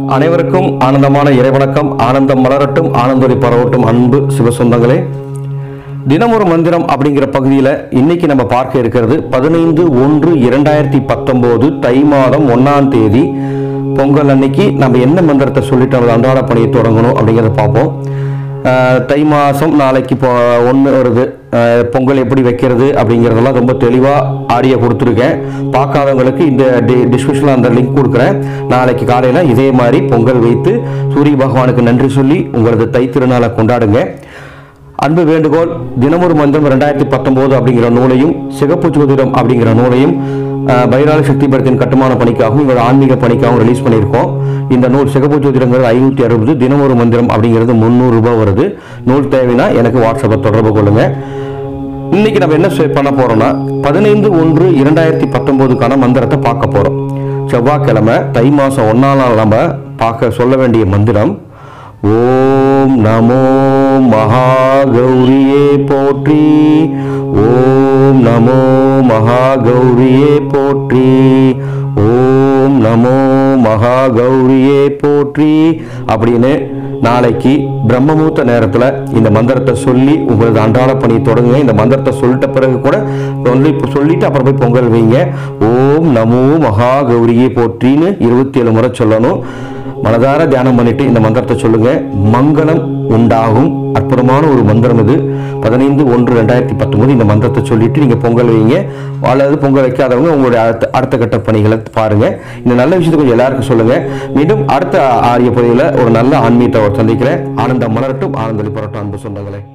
அனைவருக்கும் ஆனந்தமான இறைவணக்கம் ஆனந்தம் மலரட்டும் ஆனந்தொலி பரவட்டும் அன்பு சிவசொந்தங்களே தினமொரு மந்திரம் அப்படிங்கிற பகுதியில் இன்னைக்கு நம்ம பார்க்க இருக்கிறது பதினைந்து ஒன்று இரண்டாயிரத்தி பத்தொம்போது தை மாதம் ஒன்றாம் தேதி பொங்கல் அன்னைக்கு நம்ம என்ன மந்திரத்தை சொல்லிட்டு நம்ம அன்றாட பணியை தொடங்கணும் அப்படிங்கிறத பார்ப்போம் ஆஹ் தை மாதம் நாளைக்கு இப்போ ஒன்று வருது ஆஹ் பொங்கல் எப்படி வைக்கிறது அப்படிங்கிறதெல்லாம் ரொம்ப தெளிவாக ஆடியோ கொடுத்துருக்கேன் பார்க்காதவங்களுக்கு இந்த டி டிஸ்கிரிப்ஷனில் அந்த லிங்க் கொடுக்குறேன் நாளைக்கு காலையில் இதே மாதிரி பொங்கல் வைத்து சூரிய பகவானுக்கு நன்றி சொல்லி உங்களது தை திருநாளை கொண்டாடுங்க அன்பு வேண்டுகோள் தினமொரு மந்திரம் ரெண்டாயிரத்தி பத்தொம்போது அப்படிங்கிற நூலையும் சிகப்பு ஜோதிடம் அப்படிங்கிற நூலையும் அஹ், பைராள சக்தி படத்தின் கட்டுமான பணிக்காகவும் இவர் ஆன்மீக பணிக்காகவும் ரிலீஸ் பண்ணியிருக்கோம் இந்த நூல் சிகப்பு ஜோதிடங்கிறது ஐநூற்றி அறுபது தினமொரு மந்திரம் அப்படிங்கிறது முந்நூறு ரூபாய் வருது நூல் தேவைன்னா எனக்கு வாட்ஸ்அப்பை தொடர்பு கொள்ளுங்க இன்னைக்கு நம்ம என்ன செ- பண்ண போறோம்னா பதினைந்து ஒன்று இரண்டாயிரத்தி பத்தொன்பதுக்கான மந்திரத்தை பார்க்க போறோம் செவ்வாய்க்கிழமை தை மாசம் ஒன்னாம் நாள் நம்ம பார்க்க சொல்ல வேண்டிய மந்திரம் ஓம் நமோ மகாகௌரியே போற்றி ஓம் நமோ மகாகௌரியே போற்றி ஓம் நமோ மகாகௌரியே போற்றி அப்படின்னு நாளைக்கு பிரம்மமூர்த்த நேரத்தில் இந்த மந்திரத்தை சொல்லி உங்களது அன்றாட பணி தொடங்குங்க இந்த மந்திரத்தை சொல்லிட்ட பிறகு கூட சொல்லி சொல்லிட்டு அப்புறம் போய் பொங்கல் வைங்க ஓம் நமோ மகா கௌரியே போற்றின்னு இருபத்தி ஏழு முறை சொல்லணும் மனதார தியானம் பண்ணிட்டு இந்த மந்திரத்தை சொல்லுங்க மங்களம் உண்டாகும் அற்புதமான ஒரு மந்திரம் இது பதினைந்து ஒன்று ரெண்டாயிரத்தி பத்தொன்பது இந்த மந்திரத்தை சொல்லிட்டு நீங்க பொங்கல் வைங்க அல்லது பொங்கல் வைக்காதவங்க உங்களுடைய அடுத்த அடுத்த கட்ட பணிகளை பாருங்க இந்த நல்ல விஷயத்தை கொஞ்சம் எல்லாருக்கும் சொல்லுங்க மீண்டும் அடுத்த ஆரிய பதிவில் ஒரு நல்ல ஆன்மீகத்தை சந்திக்கிறேன் ஆனந்தம் மலரட்டும் ஆனந்தொலி பரட்டும் அன்பு சொந்தங்களே